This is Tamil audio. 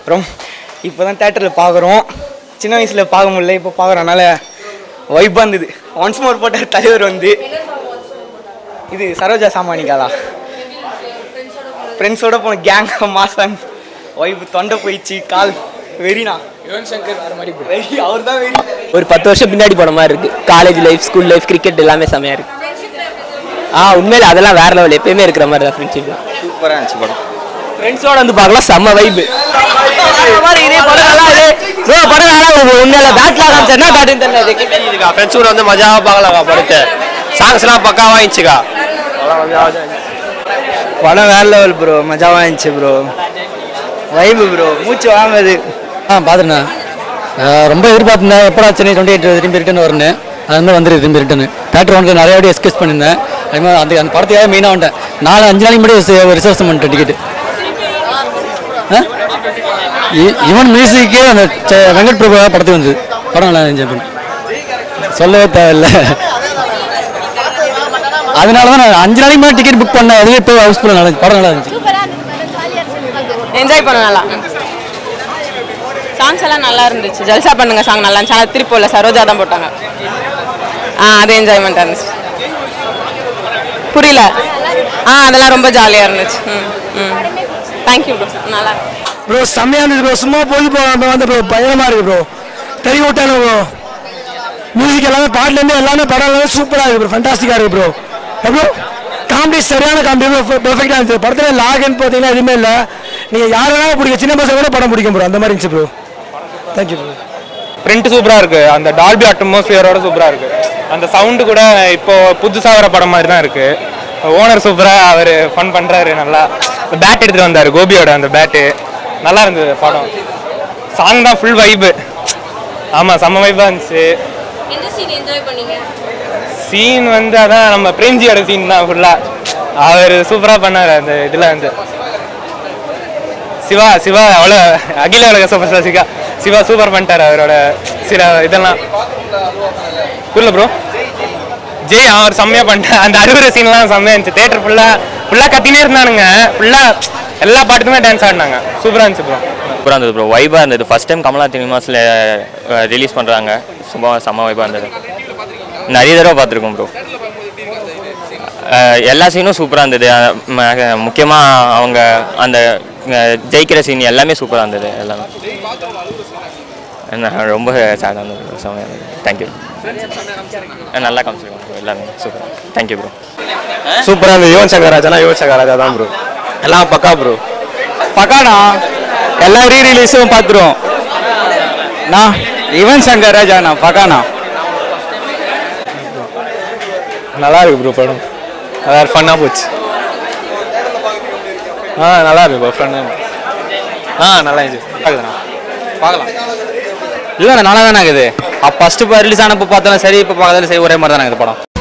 ரொம்ப இப்போ தான் தேட்டரில் பார்க்குறோம் சின்ன வயசில் பார்க்க முடியல இப்போ பார்க்குறனால வைப்பாக இருந்தது ஒன்ஸ் மோர் போட்ட தலைவர் வந்து இது சரோஜா சாமானிகாலா ஃப்ரெண்ட்ஸோட போன கேங் மாசன் வைப்பு தொண்டை போயிடுச்சு கால் வெறினா யுவன் சங்கர் வேறு மாதிரி வெறி அவர் தான் வெறி ஒரு பத்து வருஷம் பின்னாடி போன மாதிரி இருக்கு college life school life cricket எல்லாமே செமையா இருக்கு ஆ உண்மையில அதெல்லாம் வேற லெவல் எப்பயுமே இருக்கிற மாதிரி தான் ஃப்ரெண்ட்ஷிப் சூப்பராக இருந்துச்சு படம் ஃப்ரெண்ட்ஸோட வந்து பார்க்கலாம் செம்ம வைப் ப்ரோ படம் நல்லா இருக்கு உண்மையில பேட்ல காமிச்சா என்ன பேட்டுன்னு தெரியல இதுக்கு ஃப்ரெண்ட்ஸ் கூட வந்து மஜாவாக பார்க்கலாம்க்கா படத்தை சாங்ஸ்லாம் பக்காவாக இருந்துச்சுக்கா படம் வேற லெவல் ப்ரோ மஜாவாக இருந்துச்சு ப்ரோ வைபு ப்ரோ மூச்சு வாங்குது ஆ பார்த்துருண்ணா ரொம்ப எதிர்பார்த்தேன் எப்படா சென்னை டுவெண்ட்டி எயிட் திரும்பி ரிட்டன் வரணும் அது மாதிரி வந்துருக்கு திரும்பி ரிட்டன் தேட்டர் வந்து நிறைய வாட்டி எஸ்கேஸ் பண்ணியிருந்தேன் அது மாதிரி அந்த அந்த படத்துக்காக மெயினாக வந்துட்டேன் நாலு அஞ்சு நாளைக்கு முன்னாடி ரிசர்வ் பண்ணிட்டேன் டிக்கெட் ஈவன் மியூசிக்கே அந்த ச- வெங்கட் பிரபு படத்துக்கு வந்து படம் நல்லா என்ஜாய் பண்ணேன் சொல்லவே தேவையில்ல அதனால தான் நான் அஞ்சு நாளைக்கு முன்னாடி டிக்கெட் புக் பண்ணேன் அதுவே இப்போ ஹவுஸ்ஃபுல்லாக நல்லா இருந்துச்சு படம் நல்லா இருந்துச்சு என்ஜாய் பண்ண நல்லா சாங்ஸ் எல்லாம் நல்லா இருந்துச்சு ஜல்சா பண்ணுங்க சாங் நல்லா இருந்துச்சு ஆனால் திருப்பூர்ல சரோஜா தான் போட்டாங்க ஆ அது என்ஜாய்மெண்ட்டாக இருந்துச்சு புரியல ஆ அதெல்லாம் ரொம்ப ஜாலியாக இருந்துச்சு ம் ம் தேங்க்யூ ப்ரோ நல்லா இருக்கு. ப்ரோ செம்மையா இருந்துச்சு ப்ரோ சும்மா பொழுது போகாம வந்து ப்ரோ பயங்கரமா இருக்கு ப்ரோ தெரிய விட்டானு ப்ரோ மியூசிக் எல்லாமே பாட்டுலேருந்து எல்லாமே படம் எல்லாமே சூப்பராக இருக்கு ப்ரோ ஃபண்டாஸ்டிக்காக இருக்கு ப்ரோ ப்ரோ காமெடி சரியான காமெடி பெர்ஃபெக்டாக இருந்துச்சு படத்தில் லாக்னு பார்த்தீங்கன்னா எதுவுமே இல்லை நீங்கள் யார் வேணாலும் பிடிக்கும் சின்ன பசங்க கூட படம் பிடிக்கும் ப்ரோ அந்த மாதிரி இருந்துச்சு ப்ரோ தேங்க்யூ ப்ரோ பிரிண்ட் சூப்பரா இருக்கு அந்த டால்பி அட்மாஸ்பியரோட சூப்பரா இருக்கு அந்த சவுண்டு கூட இப்போ புதுசா வர படம் மாதிரி தான் இருக்கு ஓனர் சூப்பரா அவர் ஃபன் பண்றாரு நல்லா பேட் எடுத்துட்டு வந்தாரு கோபியோட அந்த பேட்டு நல்லா இருந்தது படம் சாங் தான் ஃபுல் வைப்பு ஆமா செம்ம வைப்பா இருந்துச்சு சீன் வந்து அதான் நம்ம பிரேம்ஜியோட சீன் தான் ஃபுல்லா அவர் சூப்பரா பண்ணாரு அந்த இதுல வந்து சிவா சிவா அவ்வளோ அகில உலக super star Siva Siva super பண்ணிட்டார் அவரோட சில இதெல்லாம் புரியல ப்ரோ ஜெய் அவர் செம்மையா பண்ணிட்டார் அந்த அறுவடை சீன்லாம் செம்மையா இருந்துச்சு தேட்டர் ஃபுல்லாக ஃபுல்லாக கத்தினே இருந்தானுங்க ஃபுல்லாக எல்லா பாட்டுக்குமே டான்ஸ் ஆடினாங்க சூப்பராக இருந்துச்சு ப்ரோ சூப்பராக இருந்தது ப்ரோ வைபாக இருந்தது ஃபஸ்ட் டைம் கமலா சினிமாஸில் ரிலீஸ் பண்ணுறாங்க சும்மா செம்ம வைபாக இருந்தது நிறைய தடவை பார்த்துருக்கோம் ப்ரோ எல்லா சீனும் சூப்பராக இருந்தது முக்கியமாக அவங்க அந்த அஹ், ஜெயிக்கிற சீன் எல்லாமே சூப்பராக இருந்தது எல்லாமே என்ன ரொம்ப சேடாக இருந்தது bro. செம்மையா இருந்தது தேங்க்யூ நல்லா காமிச்சிருக்கோம் bro. எல்லாமே சூப்பர் தேங்க்யூ ப்ரோ சூப்பராக இருந்தது யுவன் சங்கர் ராஜானா யுவன் சங்கர் ராஜா தான் ப்ரோ எல்லாம் பக்கா ப்ரோ பக்காடா எல்லா ரீ ரிலீஸும் பார்த்துருவோம் நான் யுவன் சங்கர் ராஜா நான் பக்கானா நல்லா இருக்கு ப்ரோ படம் வேறு ஃபன்னாக போச்சு ஆ நல்லா இருக்கு ப்ரோ ஃபன்னாக ஆ நல்லா இருந்துச்சு பார்க்குதுண்ணா பார்க்கலாம் இல்லை நல்லா தானே இருக்குது அப்போ ஃபஸ்ட்டு இப்போ ரிலீஸ் ஆனப்போ பார்த்தாலும் சரி இப்போ பார்த்தாலும் சரி ஒரே மாதிரி தானே இருக்குது படம்